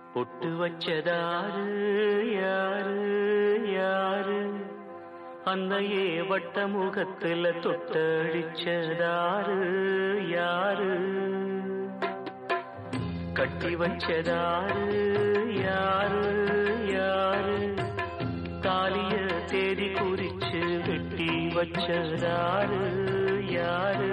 பொட்டு வச்சதாரு யாரு யாரு அந்த ஏவட்ட முகத்துல தொட்டடிச்சதாரு யாரு கட்டி வச்சதாரு யாரு யாரு தாலிய தேதி குறிச்சு வெட்டி வச்சதாரு யாரு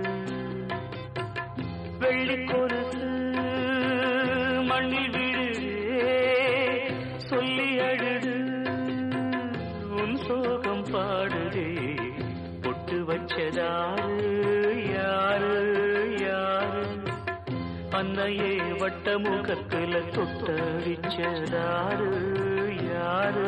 வெள்ளி கொலுசு மண்ணில் விழுதே சொல்லி அழுது உன் சோகம் பாடுதே பொட்டு வச்சதாரு யாரு யாரு அன்னையே வட்ட முகத்துல தொட்டடிச்சதாரு யாரு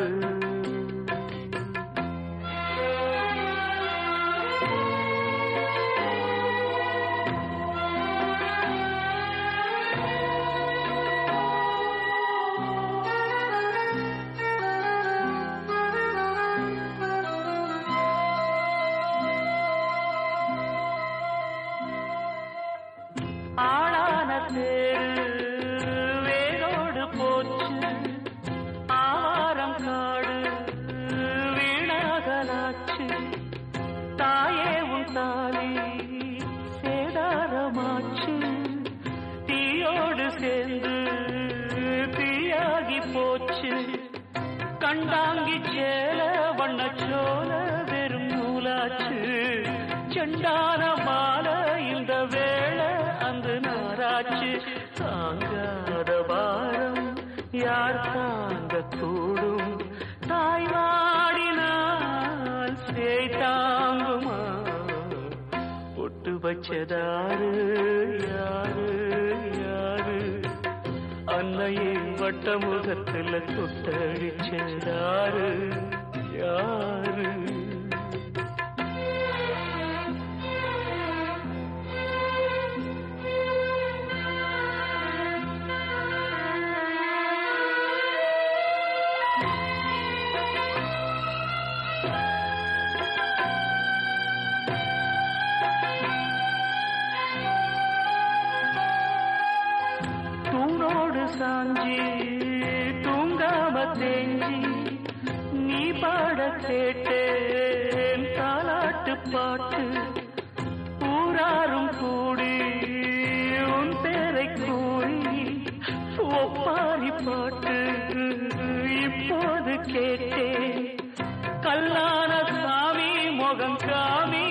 ஆளான தேரு வேரோடு போச்சு ஆவாரம் காடு வீணாகலாச்சு தாயே உன் தாலி சேதாரமாச்சு தீயோடு சேர்ந்து தீயாகி போச்சு கண்டாங்கி சேல வண்ணச்சோல வெறும் நூலாச்சு செண்டான மாலை இந்த வேளை அந்த நாராச்சு தாங்காத பாரம் யார் தாங்க கூடும் தாய் வாடினால் சேய் தாங்குமா பொட்டு வச்சதாரு யாரு யாரு அன்னையே வட்ட முகத்துல தொட்டடிச்சதாரு யாரு தூணோடு சாஞ்சி தூங்காம தேஞ்சி நீ பாட கேட்டேன் தாலாட்டு பாட்டு ஊராரும் கூடி உன் பேரை கூறி ஒப்பாரி பாட்டு இப்போது கேட்டேன் கல்லான சாமி முகம் காமி